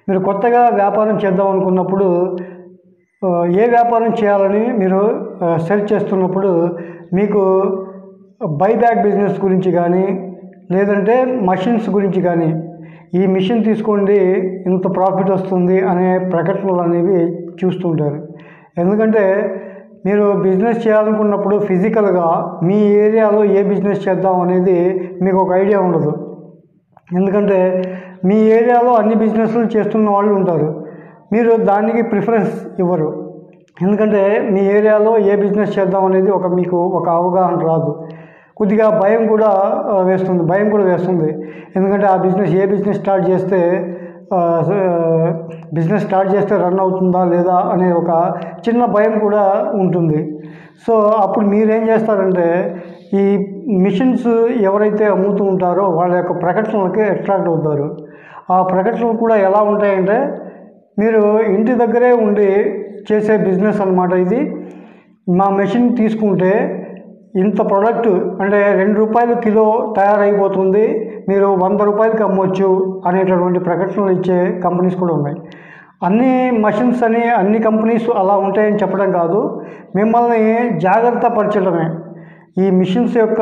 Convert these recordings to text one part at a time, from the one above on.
మీరు కొత్తగా వ్యాపారం చేద్దాం అనుకున్నప్పుడు ఆ, ఏ వ్యాపారం చేయాలని మీరు ఆ, సెర్చ్ చేస్తున్నప్పుడు మీకు బైబ్యాక్ బిజినెస్ గురించి కానీ లేదంటే మషిన్స్ గురించి కానీ ఈ మిషన్ తీసుకోండి ఇంత ప్రాఫిట్ వస్తుంది అనే ప్రకటనలు అనేవి చూస్తుంటారు ఎందుకంటే మీరు బిజినెస్ చేయాలనుకున్నప్పుడు ఫిజికల్గా మీ ఏరియాలో ఏ బిజినెస్ చేద్దాం అనేది మీకు ఒక ఐడియా ఉండదు ఎందుకంటే మీ ఏరియాలో అన్ని బిజినెస్లు చేస్తున్న వాళ్ళు ఉంటారు మీరు దానికి ప్రిఫరెన్స్ ఇవ్వరు ఎందుకంటే మీ ఏరియాలో ఏ బిజినెస్ చేద్దాం అనేది ఒక మీకు ఒక అవగాహన రాదు కొద్దిగా భయం కూడా ఆ, వేస్తుంది భయం కూడా వేస్తుంది ఎందుకంటే ఆ బిజినెస్ ఏ బిజినెస్ స్టార్ట్ చేస్తే బిజినెస్ స్టార్ట్ చేస్తే రన్ అవుతుందా లేదా అనే ఒక చిన్న భయం కూడా ఉంటుంది సో అప్పుడు మీరేం చేస్తారంటే ఈ మిషన్స్ ఎవరైతే అమ్ముతూ ఉంటారో వాళ్ళ యొక్క ప్రకటనలకి అట్రాక్ట్ అవుతారు ఆ ప్రకటనలు కూడా ఎలా ఉంటాయంటే మీరు ఇంటి దగ్గరే ఉండి చేసే బిజినెస్ అన్నమాట ఇది మా మెషిన్ తీసుకుంటే ఇంత ప్రోడక్ట్ అంటే రెండు రూపాయలు కిలో తయారైపోతుంది మీరు వంద రూపాయలకి అమ్మొచ్చు అనేటటువంటి ప్రకటనలు ఇచ్చే కంపెనీస్ కూడా ఉన్నాయి అన్ని మషిన్స్ అని అన్ని కంపెనీస్ అలా ఉంటాయని చెప్పడం కాదు మిమ్మల్ని జాగ్రత్త పరచడమే ఈ మిషన్స్ యొక్క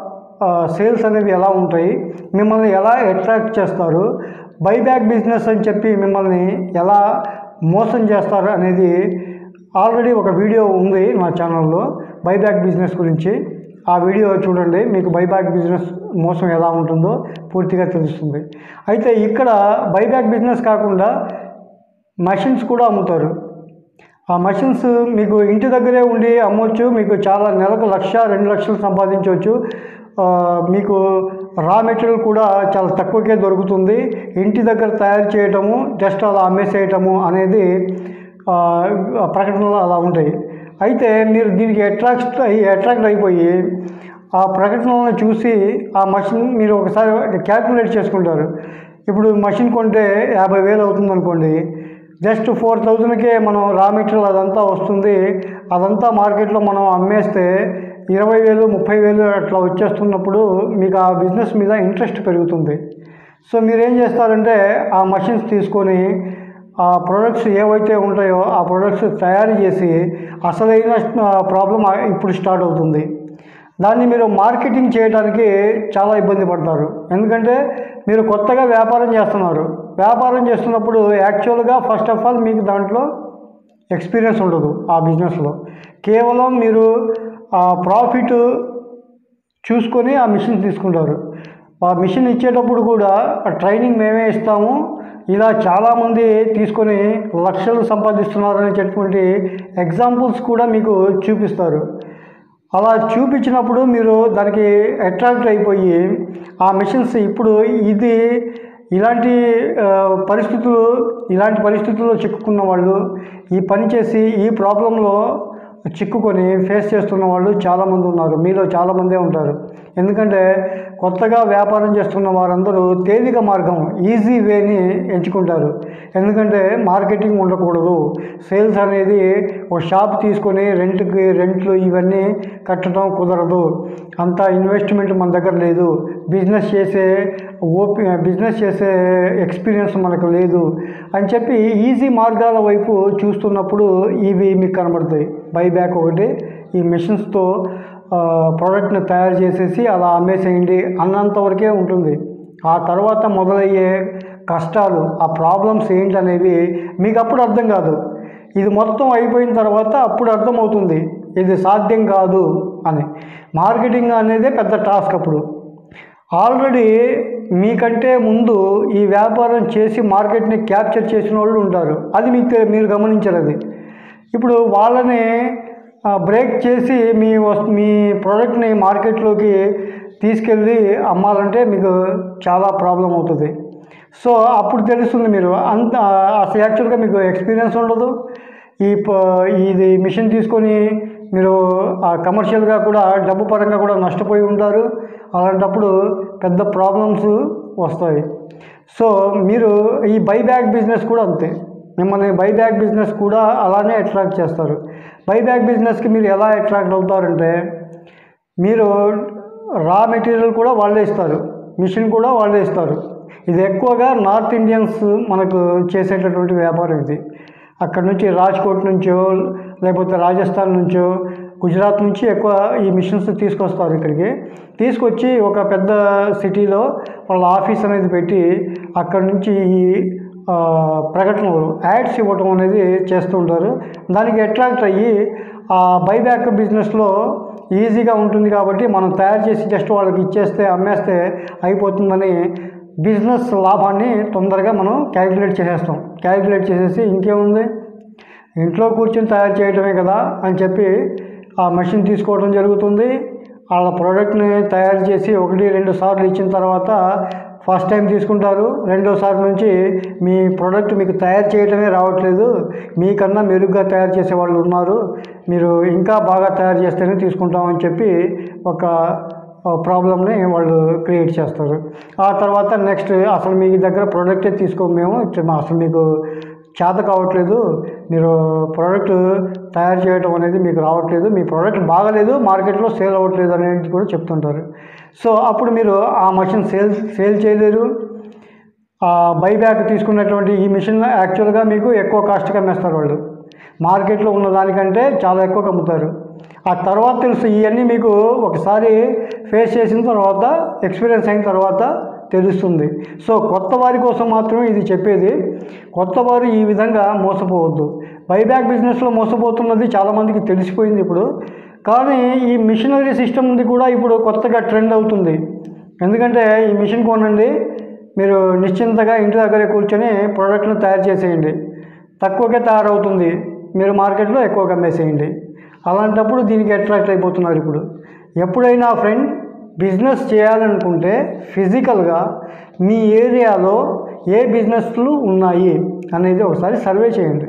సేల్స్ అనేవి ఎలా ఉంటాయి మిమ్మల్ని ఎలా అట్రాక్ట్ చేస్తారు బైబ్యాక్ బిజినెస్ అని చెప్పి మిమ్మల్ని ఎలా మోసం చేస్తారు అనేది ఆల్రెడీ ఒక వీడియో ఉంది నా ఛానల్లో బైబ్యాక్ బిజినెస్ గురించి ఆ వీడియో చూడండి మీకు బైబ్యాక్ బిజినెస్ మోసం ఎలా ఉంటుందో పూర్తిగా తెలుస్తుంది అయితే ఇక్కడ బైబ్యాక్ బిజినెస్ కాకుండా మషిన్స్ కూడా అమ్ముతారు ఆ మషిన్స్ మీకు ఇంటి దగ్గరే ఉండి అమ్మొచ్చు మీకు చాలా నెలకు లక్ష రెండు లక్షలు సంపాదించవచ్చు ఆ, మీకు రా మెటీరియల్ కూడా చాలా తక్కువకే దొరుకుతుంది ఇంటి దగ్గర తయారు చేయటము జస్ట్ అలా అమ్మేసేయటము అనేది ఆ, ఆ ప్రకటనలు అలా ఉంటాయి అయితే మీరు దీనికి అట్రాక్ట్ అయ్యి అట్రాక్ట్ అయిపోయి ఆ ప్రకటనలను చూసి ఆ మషిన్ మీరు ఒకసారి క్యాల్కులేట్ చేసుకుంటారు ఇప్పుడు మషిన్ కొంటే యాభై వేలు అవుతుంది అనుకోండి జస్ట్ ఫోర్ థౌజండ్కే మనం రా మెటీరియల్ అదంతా వస్తుంది అదంతా మార్కెట్లో మనం అమ్మేస్తే ఇరవై వేలు ముప్పై వేలు అట్లా వచ్చేస్తున్నప్పుడు మీకు ఆ బిజినెస్ మీద ఇంట్రెస్ట్ పెరుగుతుంది సో మీరేం చేస్తారంటే ఆ మషిన్స్ తీసుకొని ఆ ప్రొడక్ట్స్ ఏవైతే ఉంటాయో ఆ ప్రొడక్ట్స్ తయారు చేసి అసలైన ప్రాబ్లం ఇప్పుడు స్టార్ట్ అవుతుంది దాన్ని మీరు మార్కెటింగ్ చేయడానికి చాలా ఇబ్బంది పడతారు ఎందుకంటే మీరు కొత్తగా వ్యాపారం చేస్తున్నారు వ్యాపారం చేస్తున్నప్పుడు యాక్చువల్గా ఫస్ట్ ఆఫ్ ఆల్ మీకు దాంట్లో ఎక్స్పీరియన్స్ ఉండదు ఆ బిజినెస్లో కేవలం మీరు ఆ ప్రాఫిట్ చూసుకొని ఆ మిషన్ తీసుకుంటారు ఆ మిషన్ ఇచ్చేటప్పుడు కూడా ఆ ట్రైనింగ్ మేమే ఇస్తాము ఇలా చాలామంది తీసుకొని లక్షలు సంపాదిస్తున్నారు అనేటటువంటి ఎగ్జాంపుల్స్ కూడా మీకు చూపిస్తారు అలా చూపించినప్పుడు మీరు దానికి అట్రాక్ట్ అయిపోయి ఆ మిషన్స్ ఇప్పుడు ఇది ఇలాంటి ఆ, పరిస్థితులు ఇలాంటి పరిస్థితుల్లో చిక్కుకున్న వాళ్ళు ఈ పని చేసి ఈ ప్రాబ్లంలో చిక్కుకొని ఫేస్ చేస్తున్న వాళ్ళు చాలామంది ఉన్నారు మీలో చాలామందే ఉంటారు ఎందుకంటే కొత్తగా వ్యాపారం చేస్తున్న వారందరూ తేలిక మార్గం ఈజీ వేని ఎంచుకుంటారు ఎందుకంటే మార్కెటింగ్ ఉండకూడదు సేల్స్ అనేది ఒక షాప్ తీసుకొని రెంట్కి రెంట్లు ఇవన్నీ కట్టడం కుదరదు అంత ఇన్వెస్ట్మెంట్ మన దగ్గర లేదు బిజినెస్ చేసే ఓపి బిజినెస్ చేసే ఎక్స్పీరియన్స్ మనకు లేదు అని చెప్పి ఈజీ మార్గాల వైపు చూస్తున్నప్పుడు ఇవి మీకు కనబడతాయి బైబ్యాక్ ఒకటి ఈ మిషన్స్తో ప్రోడక్ట్ని తయారు చేసేసి అలా అమ్మేసేయండి అన్నంత వరకే ఉంటుంది ఆ తర్వాత మొదలయ్యే కష్టాలు ఆ ప్రాబ్లమ్స్ ఏంటనేవి మీకు అప్పుడు అర్థం కాదు ఇది మొత్తం అయిపోయిన తర్వాత అప్పుడు అర్థమవుతుంది ఇది సాధ్యం కాదు అని మార్కెటింగ్ అనేదే పెద్ద టాస్క్ అప్పుడు ఆల్రెడీ మీకంటే ముందు ఈ వ్యాపారం చేసి మార్కెట్ని క్యాప్చర్ చేసిన వాళ్ళు ఉంటారు అది మీకు తె- మీరు గమనించరు అది ఇప్పుడు వాళ్ళని ఆ, బ్రేక్ చేసి మీ వస్ మీ ప్రోడక్ట్ని మార్కెట్లోకి తీసుకెళ్ళి అమ్మాలంటే మీకు చాలా ప్రాబ్లం అవుతుంది సో అప్పుడు తెలుస్తుంది మీరు అంత అసలు యాక్చువల్గా మీకు ఎక్స్పీరియన్స్ ఉండదు ఈ ప- ఇది మిషన్ తీసుకొని మీరు ఆ కమర్షియల్గా కూడా డబ్బు పరంగా కూడా నష్టపోయి ఉంటారు అలాంటప్పుడు పెద్ద ప్రాబ్లమ్స్ వస్తాయి సో మీరు ఈ బైబ్యాక్ బిజినెస్ కూడా అంతే మిమ్మల్ని బైబ్యాక్ బిజినెస్ కూడా అలానే అట్రాక్ట్ చేస్తారు బైబ్యాక్ బిజినెస్కి మీరు ఎలా అట్రాక్ట్ అవుతారంటే మీరు రా మెటీరియల్ కూడా వాళ్ళే ఇస్తారు మిషన్ కూడా వాళ్ళే ఇస్తారు ఇది ఎక్కువగా నార్త్ ఇండియన్స్ మనకు చేసేటటువంటి వ్యాపారం ఇది అక్కడ నుంచి రాజ్కోట్ నుంచో లేకపోతే రాజస్థాన్ నుంచో గుజరాత్ నుంచి ఎక్కువ ఈ మిషన్స్ తీసుకొస్తారు ఇక్కడికి తీసుకొచ్చి ఒక పెద్ద సిటీలో వాళ్ళ ఆఫీస్ అనేది పెట్టి అక్కడ నుంచి ఈ ఆ, ప్రకటనలు యాడ్స్ ఇవ్వటం అనేది చేస్తూ ఉంటారు దానికి అట్రాక్ట్ అయ్యి ఆ బైబ్యాక్ బిజినెస్లో ఈజీగా ఉంటుంది కాబట్టి మనం తయారు చేసి జస్ట్ వాళ్ళకి ఇచ్చేస్తే అమ్మేస్తే అయిపోతుందని బిజినెస్ లాభాన్ని తొందరగా మనం క్యాలిక్యులేట్ చేసేస్తాం క్యాలిక్యులేట్ చేసేసి ఇంకేముంది ఇంట్లో కూర్చొని తయారు చేయడమే కదా అని చెప్పి ఆ మెషిన్ తీసుకోవడం జరుగుతుంది వాళ్ళ ప్రోడక్ట్ని తయారు చేసి ఒకటి రెండు సార్లు ఇచ్చిన తర్వాత ఫస్ట్ టైం తీసుకుంటారు రెండోసారి నుంచి మీ ప్రోడక్ట్ మీకు తయారు చేయడమే రావట్లేదు మీకన్నా మెరుగ్గా తయారు చేసే వాళ్ళు ఉన్నారు మీరు ఇంకా బాగా తయారు చేస్తేనే తీసుకుంటామని చెప్పి ఒక ప్రాబ్లమ్ని వాళ్ళు క్రియేట్ చేస్తారు ఆ తర్వాత నెక్స్ట్ అసలు మీ దగ్గర ప్రోడక్టే తీసుకోము మేము అసలు మీకు చేత కావట్లేదు మీరు ప్రోడక్ట్ తయారు చేయడం అనేది మీకు రావట్లేదు మీ ప్రోడక్ట్ బాగలేదు మార్కెట్లో సేల్ అవ్వట్లేదు అనేది కూడా చెప్తుంటారు సో అప్పుడు మీరు ఆ మషిన్ సేల్ సేల్ చేయలేరు బైబ్యాక్ తీసుకున్నటువంటి ఈ మిషన్ యాక్చువల్గా మీకు ఎక్కువ కాస్ట్గా అమ్మేస్తారు వాళ్ళు మార్కెట్లో ఉన్న దానికంటే చాలా ఎక్కువ అమ్ముతారు ఆ తర్వాత తెలుసు ఇవన్నీ మీకు ఒకసారి ఫేస్ చేసిన తర్వాత ఎక్స్పీరియన్స్ అయిన తర్వాత తెలుస్తుంది సో కొత్త వారి కోసం మాత్రమే ఇది చెప్పేది కొత్త వారు ఈ విధంగా మోసపోవద్దు బైబ్యాక్ బిజినెస్లో మోసపోతున్నది చాలామందికి తెలిసిపోయింది ఇప్పుడు కానీ ఈ మిషనరీ సిస్టమ్ది కూడా ఇప్పుడు కొత్తగా ట్రెండ్ అవుతుంది ఎందుకంటే ఈ మిషన్ కొనండి మీరు నిశ్చింతగా ఇంటి దగ్గరే కూర్చొని ప్రోడక్ట్ను తయారు చేసేయండి తక్కువకే తయారవుతుంది మీరు మార్కెట్లో ఎక్కువగా అమ్మేసేయండి అలాంటప్పుడు దీనికి అట్రాక్ట్ అయిపోతున్నారు ఇప్పుడు ఎప్పుడైనా ఫ్రెండ్ బిజినెస్ చేయాలనుకుంటే ఫిజికల్గా మీ ఏరియాలో ఏ బిజినెస్లు ఉన్నాయి అనేది ఒకసారి సర్వే చేయండి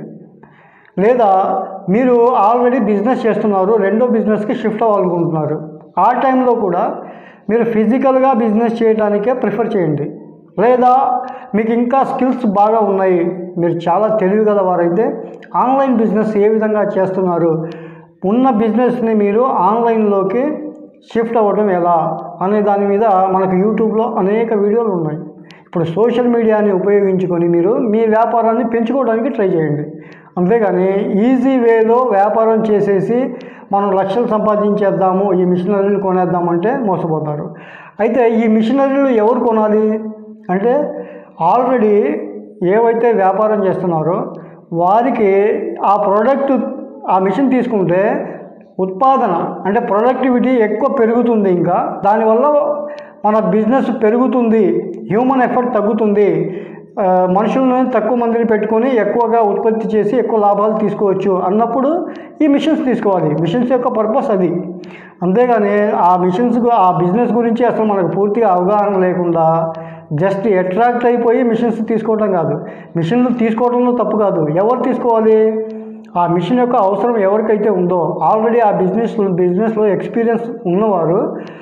లేదా మీరు ఆల్రెడీ బిజినెస్ చేస్తున్నారు రెండో బిజినెస్కి షిఫ్ట్ అవ్వాలనుకుంటున్నారు ఆ టైంలో కూడా మీరు ఫిజికల్గా బిజినెస్ చేయడానికే ప్రిఫర్ చేయండి లేదా మీకు ఇంకా స్కిల్స్ బాగా ఉన్నాయి మీరు చాలా తెలివి గలవారైతే ఆన్లైన్ బిజినెస్ ఏ విధంగా చేస్తున్నారు ఉన్న బిజినెస్ని మీరు ఆన్లైన్లోకి షిఫ్ట్ అవ్వడం ఎలా అనే దాని మీద మనకు యూట్యూబ్లో అనేక వీడియోలు ఉన్నాయి ఇప్పుడు సోషల్ మీడియాని ఉపయోగించుకొని మీరు మీ వ్యాపారాన్ని పెంచుకోవడానికి ట్రై చేయండి అంతేగాని ఈజీ వేలో వ్యాపారం చేసేసి మనం లక్షలు సంపాదించేద్దాము ఈ మిషనరీలు కొనేద్దామంటే మోసపోతారు అయితే ఈ మిషనరీలు ఎవరు కొనాలి అంటే ఆల్రెడీ ఏవైతే వ్యాపారం చేస్తున్నారో వారికి ఆ ప్రోడక్ట్ ఆ మిషన్ తీసుకుంటే ఉత్పాదన అంటే ప్రొడక్టివిటీ ఎక్కువ పెరుగుతుంది ఇంకా దానివల్ల మన బిజినెస్ పెరుగుతుంది హ్యూమన్ ఎఫర్ట్ తగ్గుతుంది ఆ, మనుషులను తక్కువ మందిని పెట్టుకొని ఎక్కువగా ఉత్పత్తి చేసి ఎక్కువ లాభాలు తీసుకోవచ్చు అన్నప్పుడు ఈ మిషన్స్ తీసుకోవాలి మిషన్స్ యొక్క పర్పస్ అది అంతేగాని ఆ మిషన్స్ గు- ఆ బిజినెస్ గురించి అసలు మనకు పూర్తిగా అవగాహన లేకుండా జస్ట్ అట్రాక్ట్ అయిపోయి మిషన్స్ తీసుకోవడం కాదు మిషన్లు తీసుకోవడంలో తప్పు కాదు ఎవరు తీసుకోవాలి ఆ మిషన్ యొక్క అవసరం ఎవరికైతే ఉందో ఆల్రెడీ ఆ బిజినెస్ బిజినెస్లో ఎక్స్పీరియన్స్ ఉన్నవారు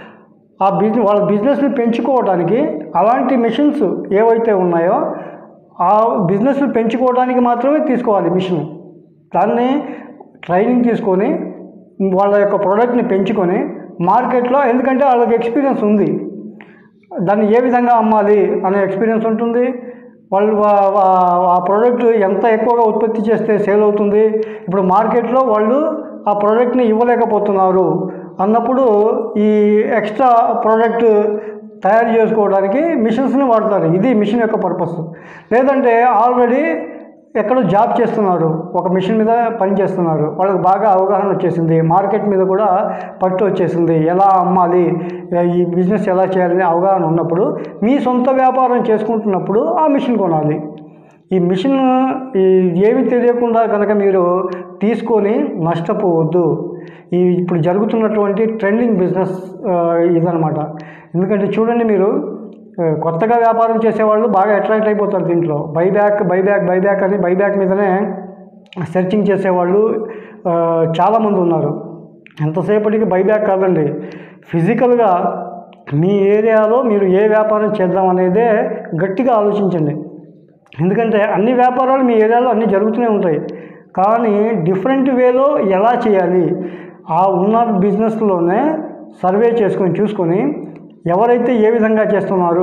ఆ బిజినెస్ వాళ్ళ బిజినెస్ని పెంచుకోవడానికి అలాంటి మిషన్స్ ఏవైతే ఉన్నాయో ఆ బిజినెస్ని పెంచుకోవడానికి మాత్రమే తీసుకోవాలి మిషన్ దాన్ని ట్రైనింగ్ తీసుకొని వాళ్ళ యొక్క ప్రోడక్ట్ని పెంచుకొని మార్కెట్లో ఎందుకంటే వాళ్ళకి ఎక్స్పీరియన్స్ ఉంది దాన్ని ఏ విధంగా అమ్మాలి అనే ఎక్స్పీరియన్స్ ఉంటుంది వాళ్ళు వా- వా- ఆ ప్రోడక్ట్ ఎంత ఎక్కువగా ఉత్పత్తి చేస్తే సేల్ అవుతుంది ఇప్పుడు మార్కెట్లో వాళ్ళు ఆ ప్రోడక్ట్ని ఇవ్వలేకపోతున్నారు అన్నప్పుడు ఈ ఎక్స్ట్రా ప్రోడక్ట్ తయారు చేసుకోవడానికి మిషన్స్ని వాడతారు ఇది మిషన్ యొక్క పర్పస్ లేదంటే ఆల్రెడీ ఎక్కడో జాబ్ చేస్తున్నారు ఒక మిషన్ మీద పని చేస్తున్నారు వాళ్ళకి బాగా అవగాహన వచ్చేసింది మార్కెట్ మీద కూడా పట్టు వచ్చేసింది ఎలా అమ్మాలి ఈ బిజినెస్ ఎలా చేయాలని అవగాహన ఉన్నప్పుడు మీ సొంత వ్యాపారం చేసుకుంటున్నప్పుడు ఆ మిషన్ కొనాలి ఈ మిషన్ ఈ ఏమి తెలియకుండా కనుక మీరు తీసుకొని నష్టపోవద్దు ఈ ఇప్పుడు జరుగుతున్నటువంటి ట్రెండింగ్ బిజినెస్ ఆ, ఇదనమాట ఎందుకంటే చూడండి మీరు ఆ, కొత్తగా వ్యాపారం చేసేవాళ్ళు బాగా అట్రాక్ట్ అయిపోతారు దీంట్లో బైబ్యాక్ బైబ్యాక్ బైబ్యాక్ అని బైబ్యాక్ మీదనే సెర్చింగ్ చేసేవాళ్ళు ఆ, చాలామంది ఉన్నారు ఎంతసేపటికి బైబ్యాక్ కాదండి ఫిజికల్గా మీ ఏరియాలో మీరు ఏ వ్యాపారం చేద్దాం అనేదే గట్టిగా ఆలోచించండి ఎందుకంటే అన్ని వ్యాపారాలు మీ ఏరియాలో అన్నీ జరుగుతూనే ఉంటాయి కానీ డిఫరెంట్ వేలో ఎలా చేయాలి ఆ ఉన్న బిజినెస్లోనే సర్వే చేసుకొని చూసుకొని ఎవరైతే ఏ విధంగా చేస్తున్నారు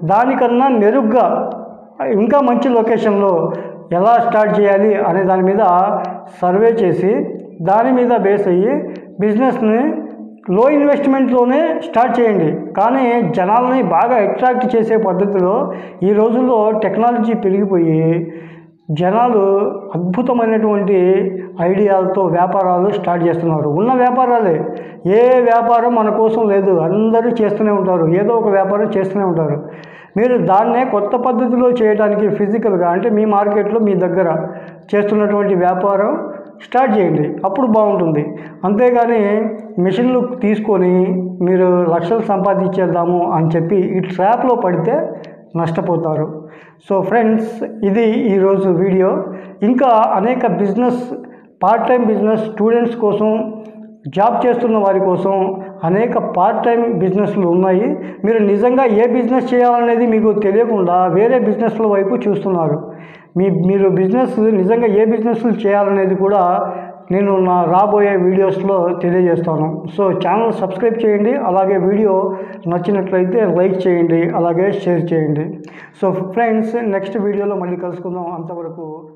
దానికన్నా మెరుగ్గా ఇంకా మంచి లొకేషన్లో ఎలా స్టార్ట్ చేయాలి అనే దాని మీద సర్వే చేసి దాని మీద బేస్ అయ్యి బిజినెస్ని లో ఇన్వెస్ట్మెంట్లోనే స్టార్ట్ చేయండి కానీ జనాలని బాగా అట్రాక్ట్ చేసే పద్ధతిలో ఈ రోజుల్లో టెక్నాలజీ పెరిగిపోయి జనాలు అద్భుతమైనటువంటి ఐడియాలతో వ్యాపారాలు స్టార్ట్ చేస్తున్నారు ఉన్న వ్యాపారాలే ఏ వ్యాపారం మన కోసం లేదు అందరూ చేస్తూనే ఉంటారు ఏదో ఒక వ్యాపారం చేస్తూనే ఉంటారు మీరు దాన్నే కొత్త పద్ధతిలో చేయడానికి ఫిజికల్గా అంటే మీ మార్కెట్లో మీ దగ్గర చేస్తున్నటువంటి వ్యాపారం స్టార్ట్ చేయండి అప్పుడు బాగుంటుంది అంతేగాని మిషన్లు తీసుకొని మీరు లక్షలు సంపాదించేద్దాము అని చెప్పి ఈ ట్రాప్లో పడితే నష్టపోతారు సో ఫ్రెండ్స్ ఇది ఈరోజు వీడియో ఇంకా అనేక business part time business students కోసం జాబ్ చేస్తున్న వారి కోసం అనేక పార్ట్ టైం బిజినెస్లు ఉన్నాయి మీరు నిజంగా ఏ బిజినెస్ చేయాలనేది మీకు తెలియకుండా వేరే బిజినెస్ల వైపు చూస్తున్నారు మీ మీరు బిజినెస్ నిజంగా ఏ బిజినెస్లు చేయాలనేది కూడా నేను నా రాబోయే వీడియోస్లో తెలియజేస్తాను సో ఛానల్ సబ్స్క్రైబ్ చేయండి అలాగే వీడియో నచ్చినట్లయితే లైక్ చేయండి అలాగే షేర్ చేయండి సో ఫ్రెండ్స్ నెక్స్ట్ వీడియోలో మళ్ళీ కలుసుకుందాం అంతవరకు